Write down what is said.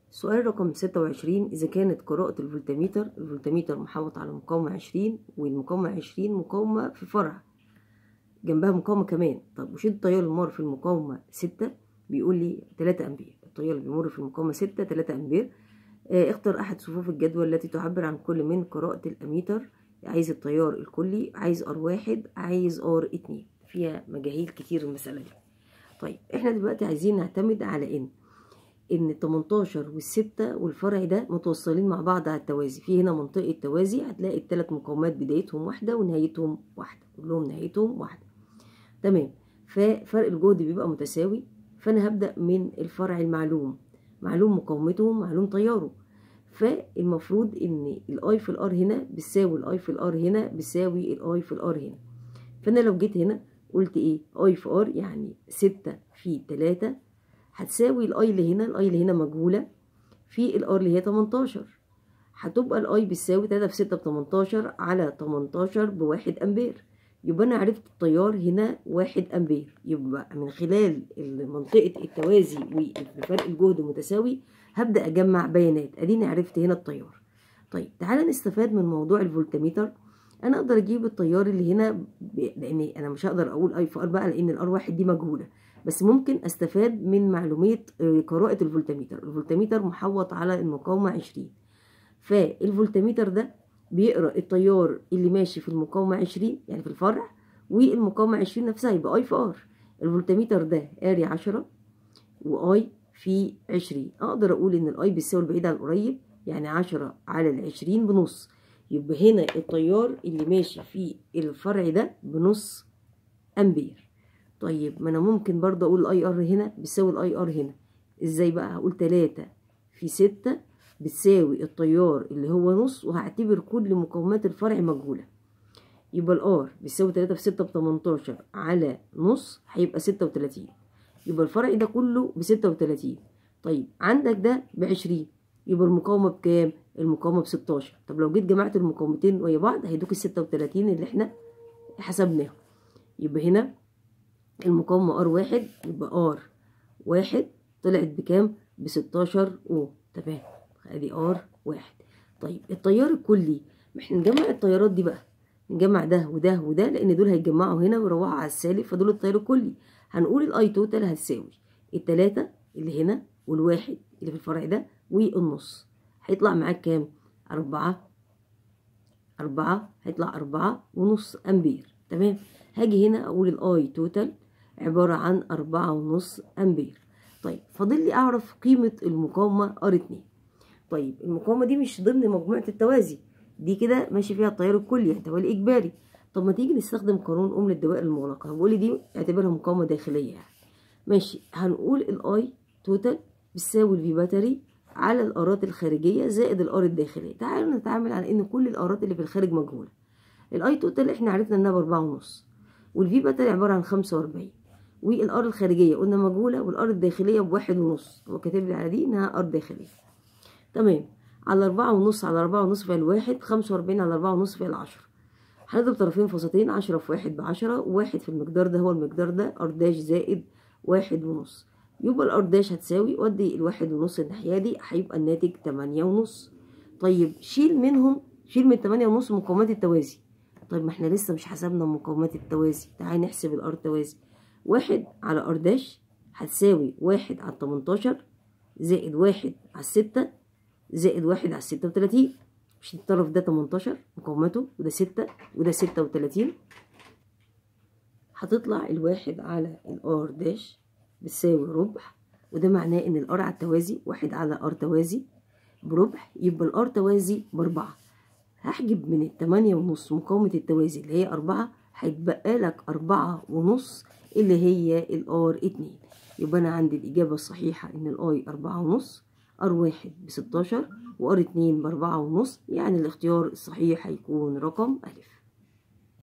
سؤال رقم ستة وعشرين إذا كانت قراءة الفولتميتر الفولتميتر محوط على مقاومة عشرين والمقاومة عشرين مقاومة في فرع جنبها مقاومة كمان طب وشد التيار المار في المقاومة ستة بيقول لي تلاتة أمبير التيار اللي بيمر في المقاومة ستة تلاتة أمبير آه اختر أحد صفوف الجدول التي تعبر عن كل من قراءة الأميتر عايز التيار الكلي عايز ار واحد عايز ار اتنين فيها مجاهيل كتير المسألة دي طيب احنا دلوقتي عايزين نعتمد على ان ان 18 والستة والفرع ده متوصلين مع بعض على التوازي في هنا منطقة توازي هتلاقي الثلاث مقاومات بدايتهم واحدة ونهايتهم واحدة كلهم نهايتهم واحدة تمام ففرق الجهد بيبقى متساوي فانا هبدأ من الفرع المعلوم معلوم مقاومته معلوم تياره فالمفروض ان الاي في الار هنا بتساوي الاي في الار هنا بتساوي الاي في الار هنا فانا لو جيت هنا قلت ايه اي في ار يعني ستة في تلاتة هتساوي الاي اللي هنا الاي اللي هنا مجهولة في الار اللي هي 18 هتبقى الاي بتساوي 3 في 6 ب 18 على 18 بواحد امبير يبقى انا عرفت التيار هنا واحد امبير يبقى من خلال منطقة التوازي وفرق الجهد متساوي هبدأ اجمع بيانات اديني عرفت هنا التيار طيب تعالى نستفاد من موضوع الفولتميتر انا اقدر اجيب التيار اللي هنا ب... لان انا مش هقدر اقول اي في ار بقى لان الار واحد دي مجهوله بس ممكن استفاد من معلوميه قراءه الفولتميتر الفولتميتر محوط على المقاومه 20 فالفولتميتر ده بيقرا التيار اللي ماشي في المقاومه 20 يعني في الفرع والمقاومه 20 نفسها يبقى اي في ار الفولتميتر ده قاري 10 واي في 20 اقدر اقول ان الاي بيساوي البعيد عن القريب يعني 10 على العشرين بنص يبقى هنا التيار اللي ماشي في الفرع ده بنص امبير طيب ما انا ممكن برضه اقول الاي ار هنا بيساوي الاي ار هنا ازاي بقى هقول تلاتة في ستة بتساوي التيار اللي هو نص وهعتبر كل مقاومات الفرع مجهولة يبقى الار بيساوي تلاتة في ستة بتمنتاشر على نص هيبقى ستة وتلاتين يبقى الفرع ده كله بستة وتلاتين طيب عندك ده بعشرين يبقى المقاومة بكام؟ المقاومة بستاشر طب لو جيت جمعت المقاومتين ويا بعض هيدوك الستة وتلاتين اللي احنا حسبناهم يبقى هنا المقاومة ار واحد يبقى ار واحد طلعت بكام؟ بستاشر او تمام ادي ار واحد طيب التيار الكلي احنا نجمع التيارات دي بقى نجمع ده وده وده لان دول هيتجمعوا هنا ويروحوا على السالب فدول التيار الكلي هنقول الاي توتال هتساوي التلاتة اللي هنا والواحد اللي في الفرع ده والنص هيطلع معاك كام أربعة أربعة هيطلع أربعة ونص أمبير تمام هاجي هنا أقول الآي توتال عبارة عن أربعة ونص أمبير طيب فاضل لي أعرف قيمة المقاومة ار اتنين طيب المقاومة دي مش ضمن مجموعة التوازي دي كده ماشي فيها التيار الكلي يعني توالي إجباري طب ما تيجي نستخدم قانون أم للدوائر المغلقة بقول لي دي اعتبرها مقاومة داخلية يعني ماشي هنقول الآي توتال بتساوي الفي باتري على الارات الخارجيه زائد الار الداخليه تعالوا نتعامل على ان كل الارات اللي في الخارج مجهوله الاي توتال احنا عرفنا انها باربعة ونص والفي باتري عباره عن خمسة واربعين والار الخارجيه قلنا مجهوله والار الداخليه بواحد ونص هو كاتب لي على دي انها ار داخليه تمام على أربعة ونص على أربعة ونص فيها الواحد خمسة وأربعين على أربعة ونص فيها العشرة هنضرب طرفين فسطين عشرة في واحد بعشرة وواحد في المقدار ده هو المقدار ده ار داش زائد واحد ونص يبقى الار داش هتساوي ودي الواحد ونص الناحية دي هيبقى الناتج تمانية ونص طيب شيل منهم شيل من تمانية ونص مقاومات التوازي طيب ما احنا لسه مش حسبنا مقاومات التوازي تعالى نحسب الار توازي واحد على ار داش هتساوي واحد على تمنتاشر زائد واحد على الستة زائد واحد على الستة وتلاتين مش الطرف ده تمنتاشر مقاومته وده ستة وده ستة وتلاتين هتطلع الواحد على الار داش بتساوي ربع وده معناه ان الار على التوازي واحد على ار توازي بربع يبقى الار توازي باربعة هحجب من التمانية ونص مقاومة التوازي اللي هي أربعة هيتبقى لك أربعة ونص اللي هي الار اتنين يبقى أنا عندي الإجابة الصحيحة إن الآي أربعة ونص ار واحد بستاشر وار اتنين بأربعة ونص يعني الاختيار الصحيح هيكون رقم ألف